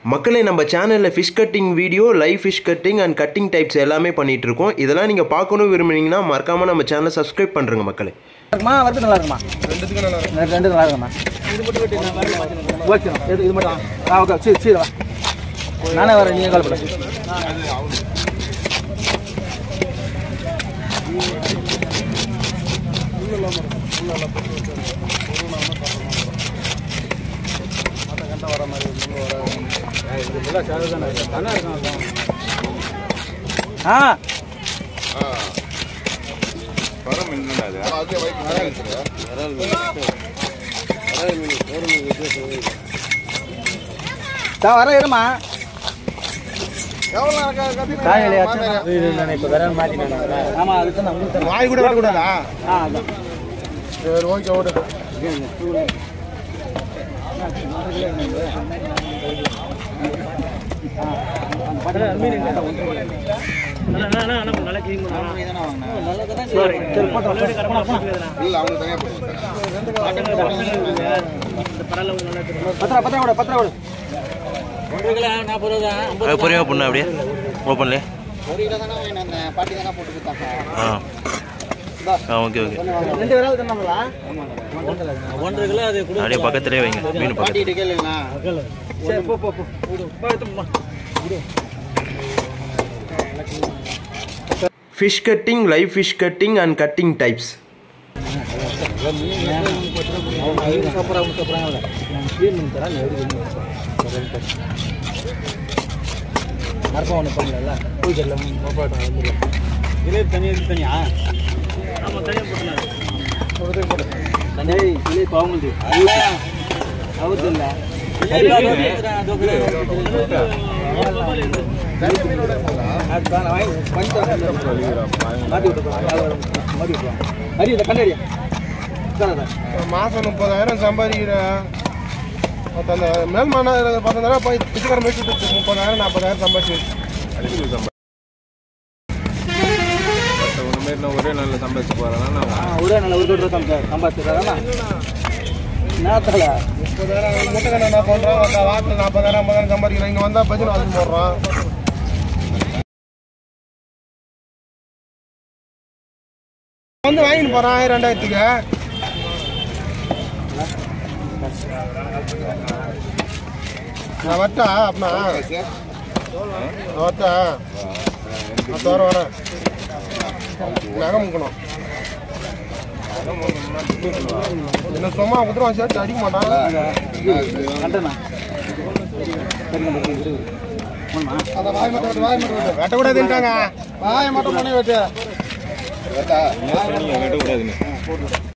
மக்களே நம்ம சேனலில் fish cutting video live fish cutting and cutting types எல்லாமே பண்ணிட்டு இருக்கோம் இதெல்லாம் நீங்கள் பார்க்கணும் விரும்புனீங்கன்னா மறக்காமல் நம்ம சேனலை சப்ஸ்கிரைப் பண்ணுறங்க மக்களே இருக்குமா வறுத்து நல்லா இருக்குமா ரெண்டுத்துக்கும் நல்லா இருக்கும் ரெண்டு நல்லா இருக்குமா இது மட்டும் வெட்டி ஓகே இது இது மட்டும் ஆ ஓகே சரி சரி வா நானே வரேன் நீங்கள் கால் பண்ண ஆ தான் வர இருமா காலையில ஆமா அதுக்கு நான் உங்களுக்கு தரேன். வாய் கூட வரக்கூடாதா ஆ அதான் சரி ஓகே ஓடு சரி போட்டோம் இல்ல அவங்க தனியா போடுவாங்க பத்திரா பத்திரா கூட பத்திரா கூட புரியுமா பொண்ணு அப்படியே ஓப்பன்லே பாட்டி தானே போட்டு கொடுத்தாங்க ஆ ஆ ஓகே ஓகே ரெண்டு விரல் தந்தாங்களா ஒன்றரை கிலோ அது அப்படியே பக்கத்துலேயே வைங்க மீன் பக்கத்து கேளுங்களா சரி போ போ போ விடு. போ, எடுத்து போ. Fish cutting live fish cutting and cutting types அவங்க சாப்பிட்றாங்க அவங்க சாப்பிட்றாங்கல்ல நான் க்ளீன் பண்ணி தரேன் நான் எடுத்து மரப்பா ஒன்று பண்ணல போய் தெரியல மொப்பாட்டம் வந்துடல இதே தனியாக இது தனியா ஆமாம் தனியாக போட்டுனாரு போட்டு தனியாக இல்லை இப்போ அவங்களுக்கு அவருக்கு இல்லை கண்டடியா மாசம் முப்பதாயிரம் சம்பாதிக்கிற மொத்தம் அந்த மேல் மன பத்தாயிரம் போய் பிச்சுக்கார மேய்ச்சி முப்பதாயிரம் நாற்பதாயிரம் சம்பாதிச்சு ஒரே நல்ல சம்பாதிச்சு போறேன் ஒரே நல்ல ஒரு கோடி ரூபா சம்பாதிச்சிடறாங்க நேரத்தில் முப்பதாயிரம் முட்டை கண்ணை நான் பண்றேன் அந்த வாரத்தில் நாற்பதாயிரம் ஐம்பதாயிரம் சம்பாதிக்கிறேன் இங்க வந்தா பஜனை வாங்கி போடுறோம் வந்து வாங்கிட்டு போறான் ஆயிரம் ரெண்டாயிரத்துக்கு நான் வரட்டா அப்படின்னா நான் வரட்டா நான் தோற வரேன் நகை முக்கணும் என்ன சும்மா குத்துருவான் சேர்த்து அடிக்க மாட்டான் கண்டனா அந்த வாய் மட்டும் வெட்டு, வாய் மட்டும் வெட்டு. வெட்டக்கூடாதுன்ட்டாங்க வாய் மட்டும் பண்ணி வெட்டு